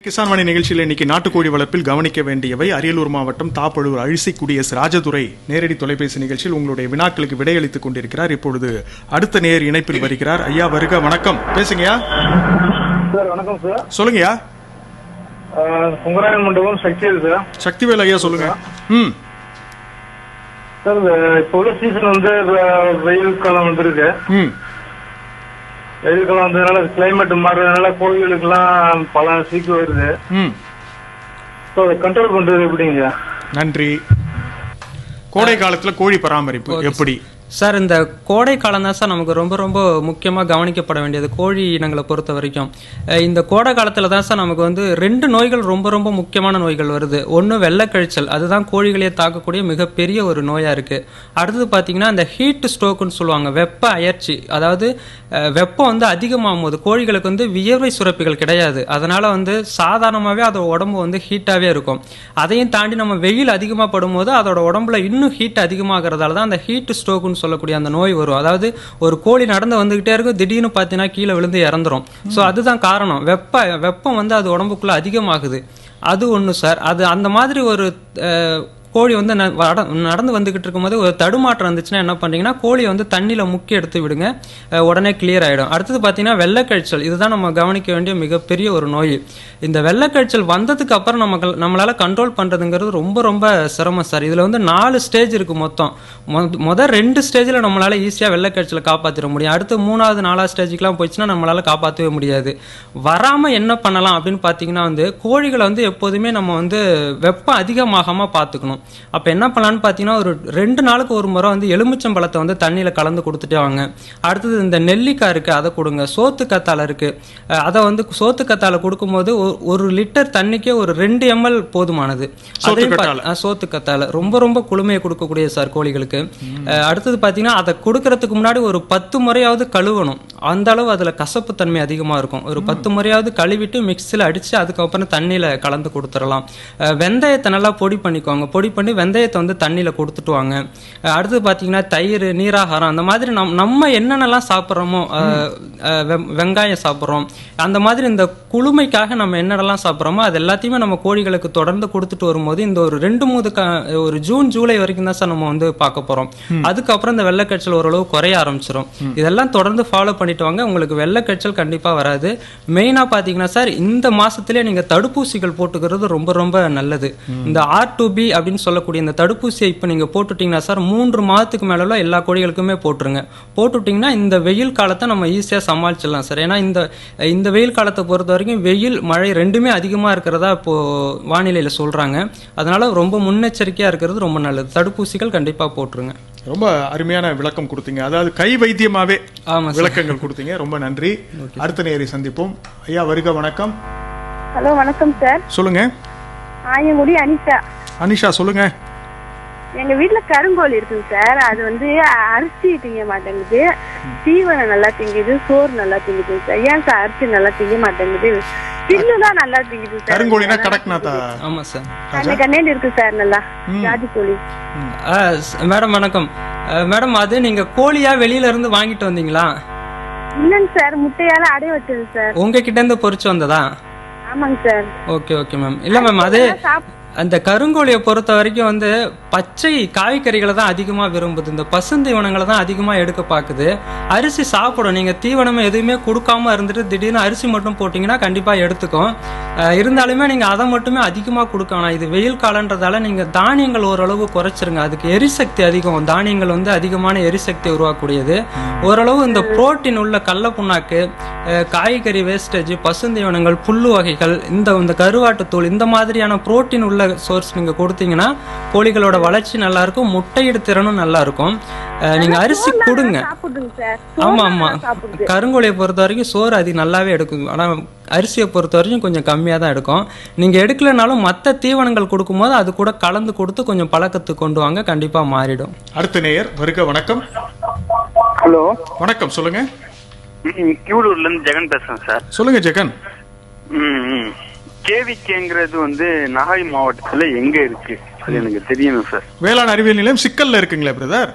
கிசான் மணி நிகழ்ச்சியில் இன்னைக்கு நாட்டுக்கோழி வளர்ப்பில் கவனிக்க வேண்டியவை அரியலூர் மாவட்டம் தாப்பழூர் அழிசைக்குடி எஸ் ராஜதுரை நேரடி தொலைபேசி நிகழ்ச்சியில் உங்களுடைய வினாக்களுக்கு விடையளித்துக் கொண்டிருக்கிறார் இப்பொழுது அடுத்த நேர் இணைப்பில் வருகிறார் ஐயா வருக வணக்கம் பேசுங்கய்யா சார் வணக்கம் சார் சொல்லுங்கய்யா ஆஹ் சுங்கராயன் மண்டபம் சக்திவேல் சார் சக்திவேல் ஐயா சொல்லுங்க ம் சார் இந்த இப்போ உள்ள சீசன் வந்து வெ- வெயில் காலம் வந்திருக்கு ம் வெயில் காலம் வந்ததுனால கிளைமேட் மாறுறதுனால கோழிகளுக்கெல்லாம் பல சீக்கு வருது ம் ஸோ அதை கண்ட்ரோல் பண்றது எப்படிங்க நன்றி கோடை காலத்துல கோழி பராமரிப்பு எப்படி சார் இந்த கோடை காலம் தான் சார் நமக்கு ரொம்ப ரொம்ப முக்கியமாக கவனிக்கப்பட வேண்டியது கோழி இனங்களை பொறுத்த வரைக்கும் அஹ் இந்த கோடை காலத்தில் தான் சார் நமக்கு வந்து ரெண்டு நோய்கள் ரொம்ப ரொம்ப முக்கியமான நோய்கள் வருது ஒன்று வெள்ளைக்கழிச்சல் அதுதான் கோழிகளையே தாக்கக்கூடிய மிகப்பெரிய ஒரு நோயாக இருக்குது அடுத்தது பார்த்தீங்கன்னா இந்த ஹீட் ஸ்ட்ரோக்குன்னு சொல்லுவாங்க வெப்ப அயற்சி அதாவது அஹ், வெப்பம் வந்து அதிகமாகும் போது கோழிகளுக்கு வந்து வியர்வை சுரப்பிகள் கிடையாது அதனால் வந்து சாதாரணமாகவே அதோட உடம்பு வந்து ஹீட்டாகவே இருக்கும் அதையும் தாண்டி நம்ம வெயில் அதிகமாக படும்போது அதோட உடம்புல இன்னும் ஹீட் அதிகமாகிறதால தான் அந்த ஹீட் ஸ்ட்ரோக்குன்னு சொல்லக்கூடிய அந்த நோய் வரும் அதாவது ஒரு கோழி நடந்து வந்துகிட்டே இருக்கும் திடீர்னு பார்த்தீங்கன்னா கீழே விழுந்து இறந்துரும் ஸோ அதுதான் காரணம் வெப்ப வெப்பம் வந்து அது உடம்புக்குள்ள அதிகமாகுது அது ஒன்று சார் அது அந்த மாதிரி ஒரு அஹ், கோழி வந்து ந- வட- நடந்து வந்துகிட்டு இருக்கும்போது ஒரு தடுமாற்றம் இருந்துச்சுன்னா என்ன பண்றீங்கன்னா கோழியை வந்து தண்ணியில் முக்கி எடுத்து விடுங்க அஹ், உடனே கிளியர் ஆயிடும் அடுத்தது பார்த்தீங்கன்னா வெள்ளைக்கழிச்சல் இதுதான் நம்ம கவனிக்க வேண்டிய மிகப்பெரிய ஒரு நோய் இந்த வெள்ளைக்கழிச்சல் வந்ததுக்கு அப்புறம் நமக்கு நம்மளால கண்ட்ரோல் பண்றதுங்கிறது ரொம்ப ரொம்ப சிரமம் சார் இதுல வந்து நாலு ஸ்டேஜ் இருக்கு மொத்தம் மொத- மொத ரெண்டு ஸ்டேஜில் நம்மளால ஈஸியாக வெள்ளைக்கழிச்சலை காப்பாற்றிட முடியும் அடுத்து மூணாவது நாலாவது ஸ்டேஜுக்குலாம் போயிடுச்சுன்னா நம்மளால காப்பாற்றவே முடியாது வராம என்ன பண்ணலாம் அப்படின்னு பார்த்தீங்கன்னா வந்து கோழிகளை வந்து எப்போதுமே நம்ம வந்து வெப்பம் அதிகமாகாம பார்த்துக்கணும் அப்போ என்ன பண்ணலாம்னு பார்த்தீங்கன்னா ஒரு ரெண்டு நாளுக்கு ஒரு முறை வந்து எலுமிச்சம்பழத்தை வந்து தண்ணியில் கலந்து கொடுத்துட்டே வாங்க அடுத்தது இந்த நெல்லிக்காய் இருக்குது அதை கொடுங்க சோத்து கத்தாழை இருக்குது அஹ் அதை வந்து சோத்து கத்தாழை கொடுக்கும்போது ஒரு- ஒரு லிட்டர் தண்ணிக்கே ஒரு ரெண்டு எம்எல் போதுமானது அதையும் பா- அஹ் சோத்து கத்தாழை ரொம்ப ரொம்ப குளுமையை கொடுக்கக்கூடிய சார் கோழிகளுக்கு அஹ் அடுத்தது பார்த்தீங்கன்னா அதை கொடுக்கறதுக்கு முன்னாடி ஒரு பத்து முறையாவது கழுவணும் அந்த அளவு அதில் கசப்பு தன்மை அதிகமாக இருக்கும் ஒரு பத்து முறையாவது கழுவிட்டு மிக்ஸியில் அடித்து அதுக்கப்புறம் தண்ணியில் கலந்து கொடுத்துடலாம் அஹ் வெந்தயத்தை நல்லா பொடி பண்ணிக்கோங்க பொடி பண்ணி வெந்தயத்தை வந்து தண்ணியில் கொடுத்துட்டு வாங்க அஹ் அடுத்தது பார்த்தீங்கன்னா தயிர் நீராகாரம் அந்த மாதிரி நம் நம்ம என்னென்னலாம் சாப்பிட்றோமோ வெங்காயம் சாப்பிட்றோம் அந்த மாதிரி இந்த குளுமைக்காக நம்ம என்னென்னலாம் சாப்பிட்றோமோ அது எல்லாத்தையுமே நம்ம கோழிகளுக்கு தொடர்ந்து கொடுத்துட்டு வரும்போது இந்த ஒரு ரெண்டு மூணு க ஒரு ஜூன் ஜூலை வரைக்கும் தான் சார் நம்ம வந்து பார்க்க போகிறோம் அதுக்கப்புறம் இந்த வெள்ளைக்கடிச்சல் ஓரளவு குறைய ஆரம்பிச்சிடும் இதெல்லாம் தொடர்ந்து ஃபாலோ பண்ணிட்டு வாங்க உங்களுக்கு வெள்ளைக்கடிச்சல் கண்டிப்பாக வராது மெயினாக பார்த்தீங்கன்னா சார் இந்த மாசத்திலே நீங்கள் தடுப்பூசிகள் போட்டுக்கிறது ரொம்ப ரொம்ப நல்லது இந்த ஆர் டு பி அப்படின்னு சொல்லக்கூடிய இந்த தடுப்பூசியை இப்போ நீங்கள் போட்டுட்டீங்கன்னா சார் மூன்று மாதத்துக்கு மேலே எல்லா கோழிகளுக்குமே போட்டுருங்க போட்டுட்டிங்கன்னா இந்த வெயில் காலத்தை நம்ம ஈஸியாக சமாளிச்சிடலாம் சார் ஏன்னா இந்த இந்த வெயில் காலத்தை பொறுத்த வரைக்கும் வெயில் மழை ரெண்டுமே அதிகமாக இருக்கிறதா இப்போ வானிலையில் சொல்கிறாங்க அதனால ரொம்ப முன்னெச்சரிக்கையாக இருக்கிறது ரொம்ப நல்லது தடுப்பூசிகள் கண்டிப்பாக போட்டுருங்க ரொம்ப அருமையான விளக்கம் கொடுத்தீங்க அதாவது கை வைத்தியமாவே ஆமா சார். விளக்கங்கள் கொடுத்தீங்க ரொம்ப நன்றி அடுத்த நேரை சந்திப்போம் ஐயா வருக வணக்கம் ஹலோ வணக்கம் சார் சொல்லுங்க ஆயங்குடி அனிதா அனிஷா சொல்லுங்க எங்க வீட்ல கருங்கோழி இருக்குங்க சார் அது வந்து அரிசி திங்க மாட்டேங்குது தீவனம் நல்லா திங்குது சோறு நல்லா திங்குது சார் ஏன் சார் அரிசி நல்லா திங்க மாட்டேங்குது பில்லு தான் நல்லா திங்குது சார் கருங்கோழினா கடக்நாத்தா ஆமாம் சார் அந்த கண்ணேண்டு இருக்கு சார் நல்லா ஜாதி கோழி ஆ, ஸ்- மேடம் வணக்கம் ஆ, மேடம் அது நீங்கள் கோழியா வெளியில இருந்து வாங்கிட்டு வந்தீங்களா இல்லைங்க சார் முட்டையால அடைய வச்சது சார் உங்ககிட்ட இருந்து பொறிச்சு வந்ததா ஆமாங்க சார் ஓகே ஓகே மேம் இல்ல மேம் அது சாப்- அந்த கருங்கோழியை பொறுத்த வரைக்கும் வந்து பச்சை காய்கறிகளை தான் அதிகமாக விரும்புது இந்த பசுந்தீவனங்களை தான் அதிகமாக எடுக்க பார்க்குது அரிசி சாப்பிடும் நீங்கள் தீவனம் எதுவுமே கொடுக்காம இருந்துட்டு திடீர்னு அரிசி மட்டும் போட்டிங்கன்னா கண்டிப்பாக எடுத்துக்கும் அஹ் இருந்தாலுமே நீங்கள் அதை மட்டுமே அதிகமாக கொடுக்க வேணாம் இது வெயில் காலன்றதால நீங்கள் தானியங்கள் ஓரளவு குறைச்சிருங்க அதுக்கு எரிசக்தி அதிகம் தானியங்கள் வந்து அதிகமான எரிசக்தி உருவாக்கக்கூடியது ஓரளவு இந்த புரோட்டீன் உள்ள கடல புண்ணாக்கு அஹ் காய்கறி வேஸ்டேஜ் பசுந்தீவனங்கள் புல்லு வகைகள் இந்த இந்த கருவாட்டுத்தூள் இந்த மாதிரியான புரோட்டீன் உள்ள சோர்ஸ் நீங்க கொடுத்தீங்கன்னா கோழிகளோட வளர்ச்சி நல்லா இருக்கும் முட்டையிடு திறனும் நல்லா இருக்கும் அஹ் நீங்க அரிசி கொடுங்க சாப்பிடுங்க சார் ஆமா ஆமா சாப்பிடுது கருங்கோழியை பொறுத்த வரைக்கும் சோறு அது நல்லாவே எடுக்கும் ஆனா அரிசியை பொறுத்த வரைக்கும் கொஞ்சம் கம்மியாக தான் எடுக்கும் நீங்க எடுக்கலைனாலும் மற்ற தீவனங்கள் கொடுக்கும்போது அது கூட கலந்து கொடுத்து கொஞ்சம் பழக்கத்துக்கு கொண்டு வாங்க கண்டிப்பா மாறிடும் அடுத்த நேயர் வருக வணக்கம் ஹலோ வணக்கம் சொல்லுங்க ம், கியூடூர்ல இருந்து ஜெகன் பேசுறேன் சார் சொல்லுங்க ஜெகன் ம், ம். கேவிகேங்கிறது வந்து நாகை மாவட்டத்துல எங்க இருக்கு அது எனக்கு தெரியணும் சார் வேளாண் அறிவியல் நிலையம் சிக்கல்ல இருக்குங்களே பிரதர்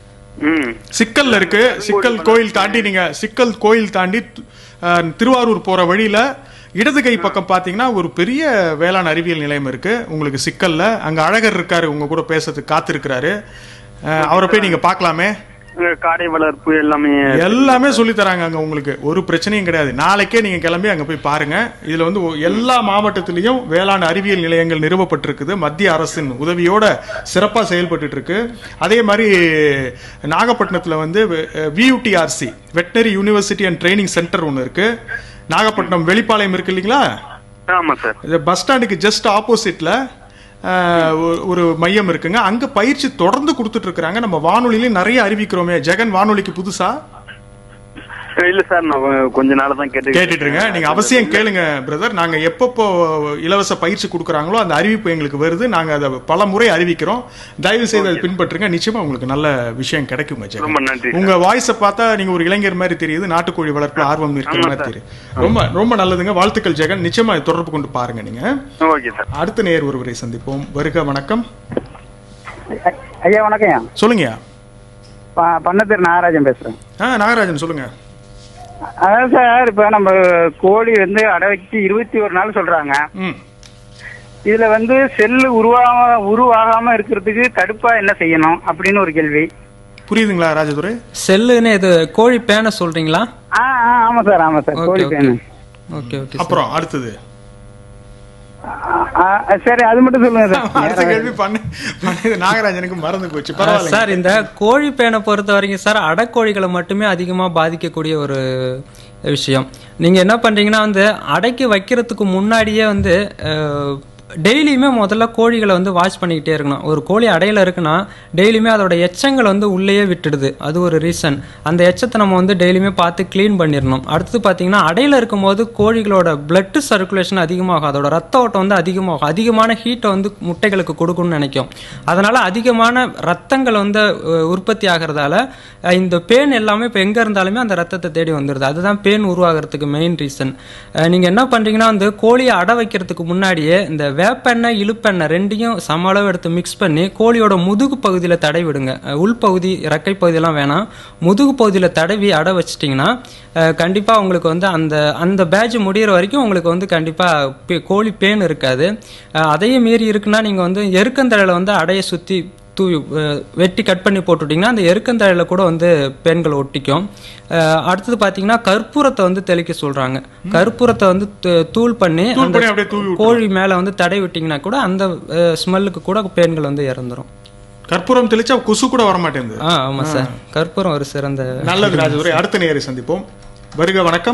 ம் சிக்கல்ல இருக்கு சிக்கல் கோயில் தாண்டி நீங்க சிக்கல் கோயில் தாண்டி அஹ், திருவாரூர் போற வழியில இடது கை பக்கம் பாத்தீங்கன்னா ஒரு பெரிய வேளாண் அறிவியல் நிலையம் இருக்கு உங்களுக்கு சிக்கல்ல அங்க அழகர் இருக்காரு உங்க கூட பேசுறதுக்கு காத்திருக்கிறாரு அஹ், அவரை போய் நீங்க பார்க்கலாமே அங்க காடை வளர்ப்பு எல்லாமே எல்லாமே சொல்லி தராங்க அங்க உங்களுக்கு ஒரு பிரச்சனையும் கிடையாது நாளைக்கே நீங்க கிளம்பி அங்க போய் பாருங்க இதுல வந்து ஒ- எல்லா மாவட்டத்திலையும் வேளாண் அறிவியல் நிலையங்கள் நிறுவப்பட்டிருக்குது மத்திய அரசின் உதவியோட சிறப்பா செயல்பட்டு இருக்கு அதே மாதிரி நாகப்பட்டினத்துல வந்து VUTRC veterinary university and training centre ஒன்று இருக்கு நாகப்பட்டினம் வெளிப்பாளையம் இருக்கு இல்லைங்களா ஆமா சார் இது பஸ் ஸ்டாண்டுக்கு ஜஸ்ட் ஆப்போசிட்ல ஒரு மையம் இருக்குங்க அங்க பயிற்சி தொடர்ந்து கொடுத்துட்டு இருக்காங்க நம்ம வானொலியில நிறைய அறிவிக்கிறோமே ஜெகன் வானொலிக்கு புதுசா இல்ல சார் நான் கொஞ்ச நாளா தான் கேட்டு கேட்டுட்டு இருங்க நீங்க அவசியம் கேளுங்க பிரதர் நாங்க எப்பப்போ இலவச பயிற்சி கொடுக்குறாங்களோ அந்த அறிவிப்பு எங்களுக்கு வருது நாங்க அதை பல முறை அறிவிக்கிறோம் தயவு செய்து அதை பின்பற்றுங்க நிச்சயமா உங்களுக்கு நல்ல விஷயம் கிடைக்குங்க ஜெகன் ரொம்ப நன்றி உங்க வாய்ஸை பார்த்தா நீங்க ஒரு இளைஞர் மாதிரி தெரியுது நாட்டுக்கோழி வளர்ப்புல ஆர்வம் இருக்கிற மாதிரி தெரியுது ரொம்ப ரொம்ப நல்லதுங்க வாழ்த்துக்கள் ஜெகன் நிச்சயமா இதை தொடர்பு கொண்டு பாருங்க நீங்க ஓகே சார் அடுத்த நேர் ஒருவரை சந்திப்போம் வருக வணக்கம் ஐயா வணக்கம் சொல்லுங்கய்யா பண்ணத்தேர் நாகராஜன் பேசுறேன் ஆ நாகராஜன் சொல்லுங்க அதாவது சார் இப்ப நம்ம கோழி வந்து அடை வச்சு இருபத்தி ஒரு நாள் சொல்றாங்க ம் இதுல வந்து செல்லு உருவாக உருவாகாம இருக்கிறதுக்கு தடுப்பா என்ன செய்யணும் அப்படின்னு ஒரு கேள்வி புரியுதுங்களா ராஜதுரை செல்லுன்னு இது கோழி பேனை சொல்றீங்களா ஆ ஆ, ஆமா சார் ஆமா சார் ஓகே கோழி ஓகே பேனு ஓகே ஓகே அப்புறம் அடுத்தது ஆ, ஆ, சரி அது மட்டும் சொல்லுங்க அடுத்த சார் கேள்வி பண்ண பண்ணது நாகராஜனுக்கு மறந்து போச்சு பரவாயில்ல சார் இந்த கோழி பேனை பொறுத்த வரைக்கும் சார் அடைக்கோழிகளை மட்டுமே அதிகமாக பாதிக்கக்கூடிய ஒரு விஷயம் நீங்கள் என்ன பண்ணுறீங்கன்னா வந்து அடைக்கு வைக்கிறதுக்கு முன்னாடியே வந்து டெய்லியுமே முதல்ல கோழிகளை வந்து வாஷ் பண்ணிக்கிட்டே இருக்கணும் ஒரு கோழி அடையில இருக்குன்னா டெய்லியுமே அதோட எச்சங்களை வந்து உள்ளேயே விட்டுடுது அது ஒரு ரீசன் அந்த எச்சத்தை நம்ம வந்து டெய்லியுமே பார்த்து க்ளீன் பண்ணிடணும் அடுத்து பார்த்தீங்கன்னா அடையில இருக்கும்போது கோழிகளோட பிளட் சர்க்குலேஷன் அதிகமாகும் அதோட ரத்த ஓட்டம் வந்து அதிகமாகும் அதிகமான ஹீட்டை வந்து முட்டைகளுக்கு கொடுக்கணும்னு நினைக்கும் அதனால அதிகமான ரத்தங்கள் வந்து அஹ், உற்பத்தி ஆகிறதால அஹ், இந்த பேன் எல்லாமே இப்போ எங்கே இருந்தாலுமே அந்த ரத்தத்தை தேடி வந்துடுது அதுதான் பேன் உருவாகிறதுக்கு மெயின் ரீசன் நீங்கள் என்ன பண்ணுறீங்கன்னா வந்து கோழியை அடை வைக்கிறதுக்கு முன்னாடியே இந்த வேப்பெண்ணெய் இழுப்பெண்ணெய் ரெண்டையும் சம அளவு எடுத்து மிக்ஸ் பண்ணி கோழியோட முதுகு பகுதியில் தடவி விடுங்க அஹ், உள்பகுதி இறக்கை பகுதியெல்லாம் வேணாம் முதுகு பகுதியில் தடவி அடை வச்சிட்டிங்கன்னா கண்டிப்பாக உங்களுக்கு வந்து அந்த அந்த பேட்ச் முடியிற வரைக்கும் உங்களுக்கு வந்து கண்டிப்பாக கோழி பேன் இருக்காது அஹ், அதையும் மீறி இருக்குன்னா நீங்கள் வந்து எருக்கந்தழையில் வந்து அடையை சுற்றி தூவி அஹ், வெட்டி கட் பண்ணி போட்டுட்டிங்கன்னா அந்த எருக்கந்தழையில் கூட வந்து பெண்கள் ஒட்டிக்கும் அஹ், அடுத்தது பார்த்தீங்கன்னா கற்பூரத்தை வந்து தெளிக்க சொல்கிறாங்க கற்பூரத்தை வந்து து- தூள் பண்ணி தூள் அந்த பண்ணி அப்படியே தூவி விட்டுருங்க. கோழி மேலே வந்து தடை விட்டிங்கன்னா கூட அந்த ஸ்மெல்லுக்கு கூட பெண்கள் வந்து இறந்துரும் கற்பூரம் தெளிச்சா கொசு கூட வர மாட்டேங்குது ஆ ஆமாம் சார் கற்பூரம் ஒரு சிறந்த நல்லது ராஜதுரை அடுத்த நேரை சந்திப்போம் வருக வணக்கம்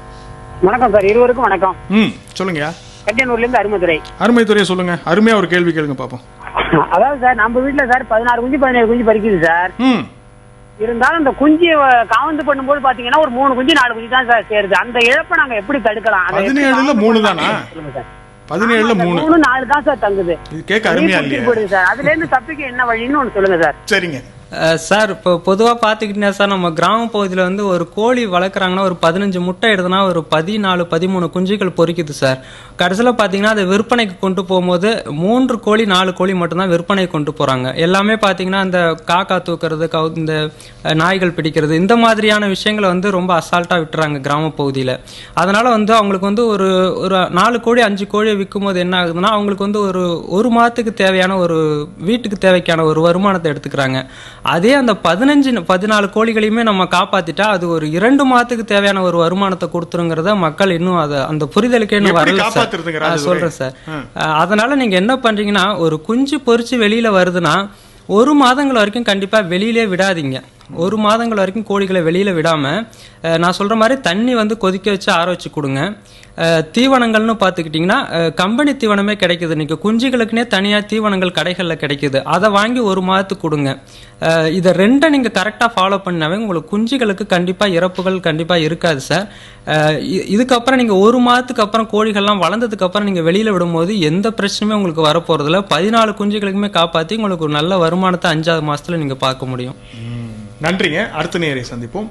வணக்கம் சார் இருவருக்கும் வணக்கம் ம் சொல்லுங்கய்யா கட்டியனூர்ல இருந்து அருமதுரை அருமை துறையை சொல்லுங்க அருமையா ஒரு கேள்வி கேளுங்க பாப்போம் அதாவது சார் நம்ம வீட்டுல சார் பதினாறு குஞ்சு பதினேழு குஞ்சு பறிக்குது சார் ம் இருந்தாலும் இந்த குஞ்சு அஹ், காவந்து பண்ணும்போது பாத்தீங்கன்னா ஒரு மூணு குஞ்சு நாலு குஞ்சு தான் சார் சேருது அந்த இழப்பை நாங்க எப்படி தடுக்கலாம் அதை எப்படி பதினேழுல காவந்து மூணு பண்ணலாம்? தானா? சொல்லுங்க சார். பதினேழுல ஆமா சார், மூணு மூணு நாலு தான் சார் தங்குது இது கேட்க அருமையா நீர் இல்லையா குடிச்சு போடுது சார் அதுல இருந்து தப்பிக்க என்ன வழின்னு ஒண்ணு சொல்லுங்க சார் சரிங்க அஹ் சார் இப்போ பொதுவாக பார்த்துக்கிட்டீங்கன்னா சார் நம்ம கிராம பகுதியில் வந்து ஒரு கோழி வளர்க்குறாங்கன்னா ஒரு பதினஞ்சு முட்டை எடுத்தனா ஒரு பதினாலு பதிமூணு குஞ்சுகள் பொரிக்குது சார் கடைசியில் பார்த்தீங்கன்னா அதை விற்பனைக்கு கொண்டு போகும்போது மூன்று கோழி நாலு கோழி மட்டும்தான் விற்பனைக்கு கொண்டு போகிறாங்க எல்லாமே பார்த்தீங்கன்னா இந்த காக்கா தூக்குறது கவு இந்த அஹ், நாய்கள் பிடிக்கிறது இந்த மாதிரியான விஷயங்களை வந்து ரொம்ப அசால்ட்டாக விட்டுறாங்க கிராம பகுதியில் அதனால் வந்து அவங்களுக்கு வந்து ஒரு ஒரு நாலு கோழி அஞ்சு கோழியை விற்கும் போது என்ன ஆகுதுன்னா அவங்களுக்கு வந்து ஒரு ஒரு மாதத்துக்கு தேவையான ஒரு வீட்டுக்கு தேவைக்கான ஒரு வருமானத்தை எடுத்துக்கிறாங்க அதே அந்த பதினஞ்சு பதினாலு கோழிகளையுமே நம்ம காப்பாத்திட்டா அது ஒரு இரண்டு மாதத்துக்கு தேவையான ஒரு வருமானத்தை கொடுத்துருங்கிறத மக்கள் இன்னும் அதை அந்த புரிதலுக்கே இன்னும் எப்படி வரல காப்பாத்துறதுங்க சார் ஆ, ராஜதுரை? சொல்றேன் சார் அஹ், அதனால நீங்க என்ன பண்றீங்கன்னா ஒரு குஞ்சு பொரிச்சு வெளியில வருதுன்னா ஒரு மாதங்கள் வரைக்கும் கண்டிப்பா வெளியிலே விடாதீங்க ஒரு மாதங்கள் வரைக்கும் கோழிகளை வெளியில விடாம அஹ், நான் சொல்ற மாதிரி தண்ணி வந்து கொதிக்க வச்சு ஆற வச்சு கொடுங்க அஹ், தீவனங்கள்னு பார்த்துக்கிட்டிங்கன்னா அஹ், கம்பெனி தீவனமே கிடைக்குது இன்னைக்கு குஞ்சுகளுக்குனே தனியாக தீவனங்கள் கடைகளில் கிடைக்குது அதை வாங்கி ஒரு மாதத்துக்கு கொடுங்க அஹ், இதை ரெண்டை நீங்கள் கரெக்டாக ஃபாலோ பண்ணாவே உங்களுக்கு குஞ்சுகளுக்கு கண்டிப்பாக இறப்புகள் கண்டிப்பாக இருக்காது சார் அஹ், இ- இதுக்கப்புறம் நீங்கள் ஒரு மாதத்துக்கு அப்புறம் கோழிகள்லாம் வளர்ந்ததுக்கு அப்புறம் நீங்கள் வெளியில் விடும்போது எந்த பிரச்சனையுமே உங்களுக்கு வரப்போகிறதில்ல பதினாலு குஞ்சுகளுக்குமே காப்பாற்றி உங்களுக்கு ஒரு நல்ல வருமானத்தை அஞ்சாவது மாதத்தில் நீங்கள் பார்க்க முடியும் நன்றிங்க அடுத்த நேரை சந்திப்போம்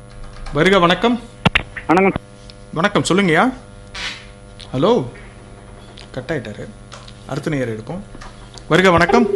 வருக வணக்கம் வணக்கம் வணக்கம் சொல்லுங்கய்யா ஹலோ கட் ஆயிட்டாரு அடுத்த நேரம் எடுப்போம் வருக வணக்கம்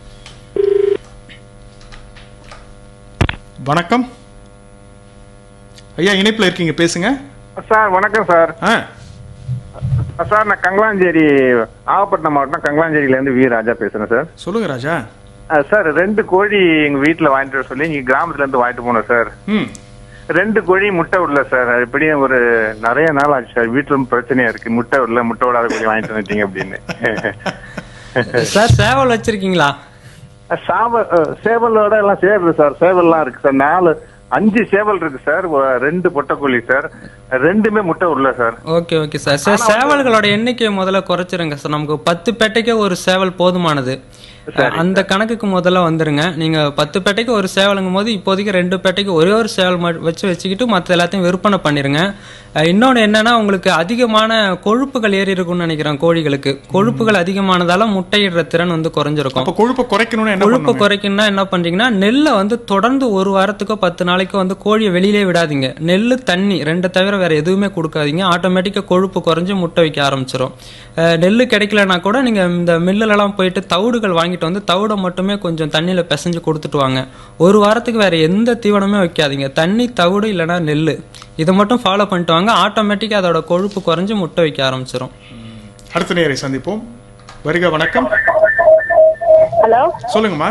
வணக்கம் ஐயா இணைப்புல இருக்கீங்க பேசுங்க சார் வணக்கம் சார் ஆ சார் நான் கங்கலாஞ்சேரி நாகப்பட்டினம் மாவட்டம் கங்கலாஞ்சேரியில இருந்து வி ராஜா பேசுறேன் சார் சொல்லுங்க ராஜா அஹ் சார் ரெண்டு கோழி எங்க வீட்டுல வாங்கிட்டு வர சொல்லி இங்க கிராமத்துல இருந்து வாங்கிட்டு போனோம் சார் ம் ரெண்டு கோழி முட்டை விடல சார் அது எப்படியும் ஒரு நிறைய நாள் ஆச்சு சார் வீட்டுல இருந்து பிரச்சனையா இருக்கு முட்டை விடல முட்டை விடாத கோழி வாங்கிட்டு வந்துட்டீங்க அப்படின்னு சார் சேவல் வச்சிருக்கீங்களா சாவ அஹ் சேவலோட எல்லாம் சேருது சார் சேவல்லாம் இருக்கு சார் நாலு அஞ்சு சேவல் இருக்கு சார் ஒ- ரெண்டு பொட்டைக்கோழி சார் ரெண்டுமே முட்டை விடல sir okay okay sir sir சேவல்களோட எண்ணிக்கையை முதல்ல குறைச்சிருங்க சார் நமக்கு பத்து பேட்டைக்கே ஒரு சேவல் போதுமானது அந்த கணக்குக்கு முதல்ல வந்துருங்க நீங்க பத்து பேட்டைக்கு ஒரு சேவலுங்கும் போது இப்போதைக்கு ரெண்டு பேட்டைக்கு ஒரே ஒரு சேவல் ம- வச்சு வச்சுக்கிட்டு மற்ற எல்லாத்தையும் விற்பனை பண்ணிருங்க அஹ் இன்னொன்னு என்னன்னா உங்களுக்கு அதிகமான கொழுப்புகள் ஏறி இருக்கும்னு நினைக்கிறேன் கோழிகளுக்கு கொழுப்புகள் அதிகமானதால முட்டையிடுற திறன் வந்து குறைஞ்சிருக்கும் அப்ப கொழுப்பை குறைக்கணும்னு என்ன கொழுப்பு பண்ணுங்க குறைக்கணும்னா என்ன பண்றீங்கன்னா நெல்லை வந்து தொடர்ந்து ஒரு வாரத்துக்கோ பத்து நாளைக்கோ வந்து கோழியை வெளியிலே விடாதீங்க நெல் தண்ணி ரெண்டை தவிர வேற எதுவுமே கொடுக்காதீங்க ஆட்டோமேட்டிக்கா கொழுப்பு குறைஞ்சு முட்டை வைக்க ஆரம்பிச்சிடும் நெல் கிடைக்கலனா கூட நீங்க இந்த மில்லுலலாம் போயிட்டு தவிடுகள் வாங்கிட்டு வந்து தவிடை மட்டுமே கொஞ்சம் தண்ணியில பிசைஞ்சு கொடுத்துட்டு வாங்க ஒரு வாரத்துக்கு வேற எந்த தீவனமே வைக்காதீங்க தண்ணி தவிடு இல்லைன்னா நெல் இதை மட்டும் ஃபாலோ பண்ணிட்டு வாங்க ஆட்டோமேட்டிக்கா அதோட கொழுப்பு குறைஞ்சு முட்டை வைக்க ஆரம்பிச்சிடும் அடுத்த நேரை சந்திப்போம் வருக வணக்கம் ஹலோ சொல்லுங்கம்மா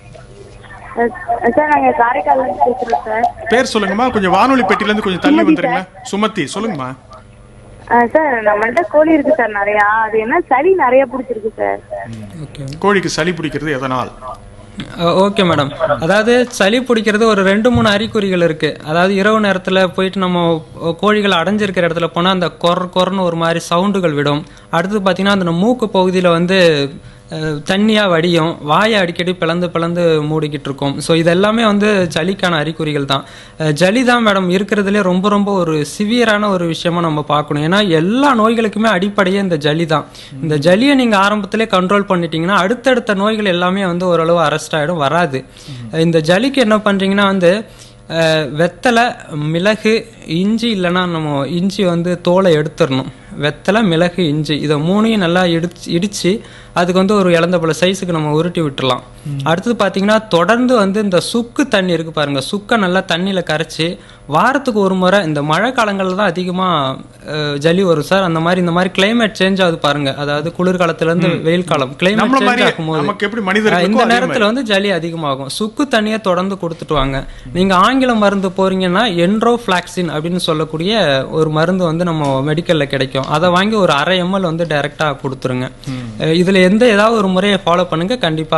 சார் நாங்க காரைக்கால்ல இருந்து பேசுறோம் சார் பேர் சொல்லுங்கம்மா கொஞ்சம் வானொலி பெட்டில இருந்து கொஞ்சம் தள்ளி வந்துருங்களா சுமதி சொல்லுங்கம்மா அஹ் சார் நம்மள்ட்ட கோழி இருக்கு சார் நிறையா அது என்ன சளி நிறைய பிடிச்சிருக்கு சார் ஓகே கோழிக்கு சளி பிடிக்கிறது எதனால் ஓகே மேடம் அதாவது சளி பிடிக்கிறது ஒரு ரெண்டு மூணு அறிகுறிகள் இருக்கு அதாவது இரவு நேரத்துல போயிட்டு நம்ம கோழிகள் அடைஞ்சிருக்கிற இடத்துல போனா அந்த கொர கொரன்னு ஒரு மாதிரி சவுண்டுகள் விடும் அடுத்து பாத்தீங்கன்னா அந்த மூக்கு பகுதியில வந்து அஹ், தண்ணியா வடியும் வாயை அடிக்கடி பிளந்து பிளந்து மூடிக்கிட்டு இருக்கும் ஸோ இதெல்லாமே வந்து சளிக்கான அறிகுறிகள் தான் அஹ், ஜலி தான் மேடம் இருக்கிறதுலே ரொம்ப ரொம்ப ஒரு சிவியரான ஒரு விஷயமா நம்ம பார்க்கணும் ஏன்னா எல்லா நோய்களுக்குமே அடிப்படையே இந்த ஜலி தான் இந்த ஜலியை நீங்க ஆரம்பத்திலே கண்ட்ரோல் பண்ணிட்டீங்கன்னா அடுத்தடுத்த நோய்கள் எல்லாமே வந்து ஓரளவு அரெஸ்ட் ஆயிடும் வராது இந்த ஜலிக்கு என்ன பண்றீங்கன்னா வந்து அஹ், வெத்தலை மிளகு இஞ்சி இல்லைன்னா நம்ம இஞ்சி வந்து தோலை எடுத்துடணும் வெத்தலை மிளகு இஞ்சி இதை மூணையும் நல்லா இடிச்சு இடிச்சு அதுக்கு வந்து ஒரு இழந்த போல சைஸுக்கு நம்ம உருட்டி விட்டுறலாம் அடுத்தது பார்த்தீங்கன்னா தொடர்ந்து வந்து இந்த சுக்கு தண்ணி இருக்கு பாருங்க சுக்கை நல்லா தண்ணியில் கரைச்சி வாரத்துக்கு ஒரு முறை இந்த மழை காலங்களில் தான் அதிகமாக ஜலி வரும் சார் அந்த மாதிரி இந்த மாதிரி கிளைமேட் சேஞ்ச் ஆகுது பாருங்க அதாவது குளிர்காலத்துல இருந்து வெயில் காலம் கிளைமேட் நம்மள சேஞ்ச் மாதிரி ஆகும்போது நமக்கு எப்படி மனிதர்களுக்கோ இந்த அதே நேரத்துல வந்து ஜலி அதிகமாகும் சுக்கு தண்ணியை தொடர்ந்து கொடுத்துட்டு வாங்க நீங்க ஆங்கில மருந்து போறீங்கன்னா என்ட்ரோஃபிளாக்சின் அப்படின்னு சொல்லக்கூடிய ஒரு மருந்து வந்து நம்ம மெடிக்கல்ல கிடைக்கும் அதை வாங்கி ஒரு அரை எம்எல் வந்து டைரக்டா கொடுத்துருங்க அஹ் இதுல எந்த ஏதாவது ஒரு முறையை ஃபாலோ பண்ணுங்க கண்டிப்பா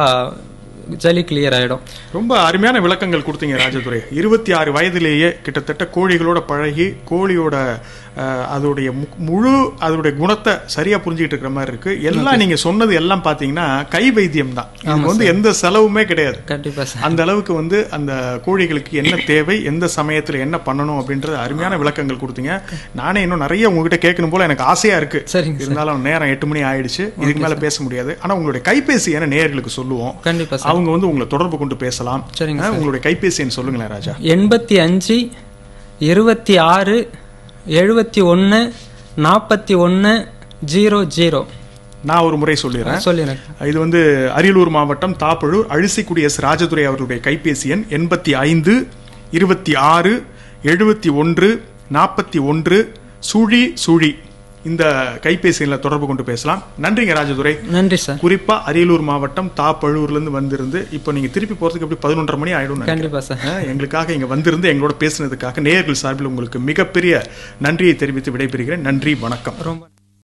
ஜலி கிளியர் ஆயிடும் ரொம்ப அருமையான விளக்கங்கள் கொடுத்தீங்க ராஜதுரை இருபத்தி ஆறு வயதிலேயே கிட்டத்தட்ட கோழிகளோட பழகி கோழியோட அஹ், அதோடைய மு- முழு அதோடைய குணத்தை சரியா புரிஞ்சுக்கிட்டு இருக்கிற மாதிரி இருக்கு எல்லாம் நீங்க சொன்னது எல்லாம் பாத்தீங்கன்னா கை வைத்தியம் தான் இதுக்கு வந்து எந்த செலவுமே கிடையாது கண்டிப்பா சார் அந்த அளவுக்கு வந்து அந்த கோழிகளுக்கு என்ன தேவை எந்த சமயத்துல என்ன பண்ணணும் அப்படின்றது அருமையான விளக்கங்கள் கொடுத்தீங்க நானே இன்னும் நிறைய உங்ககிட்ட கேட்கணும் போல எனக்கு ஆசையா இருக்கு சரிங்க சார். இருந்தாலும் நேரம் எட்டு மணி ஆயிடுச்சு இதுக்கு மேல பேச முடியாது ஆனா உங்களுடைய கைபேசி என நேயர்களுக்கு சொல்லுவோம் கண்டிப்பா சார் அவங்க வந்து உங்களை தொடர்பு கொண்டு பேசலாம் சரிங்க ஆ, உங்களுடைய கைபேசி எண் சொல்லுங்களேன் ராஜா எண்பத்தி அஞ்சு இருபத்தி ஆறு எழுபத்தி ஒன்று நாற்பத்தி ஒன்று ஜீரோ ஜீரோ நான் ஒரு முறை சொல்லிடுறேன் சொல்லிடுறேன் இது வந்து அரியலூர் மாவட்டம் தாப்பழூர் அழிசிக்குடி எஸ் ராஜதுரை அவர்களுடைய கைபேசி எண் எண்பத்தி ஐந்து இருபத்தி ஆறு எழுபத்தி ஒன்று நாற்பத்தி ஒன்று சுழி சுழி இந்த கைபேசி எண்ணில் தொடர்பு கொண்டு பேசலாம் நன்றிங்க ராஜதுரை நன்றி சார் குறிப்பா அரியலூர் மாவட்டம் தாப்பழூர்ல இருந்து வந்திருந்து இப்போ நீங்க திருப்பி போறதுக்கு எப்படி பதினொன்றரை மணி ஆயிடும் கண்டிப்பா சார் எங்களுக்காக இங்க வந்திருந்து எங்களோட பேசுனதுக்காக நேயர்கள் சார்பில் உங்களுக்கு மிகப்பெரிய நன்றியை தெரிவித்து விடைபெறுகிறேன் நன்றி வணக்கம் ரொம்ப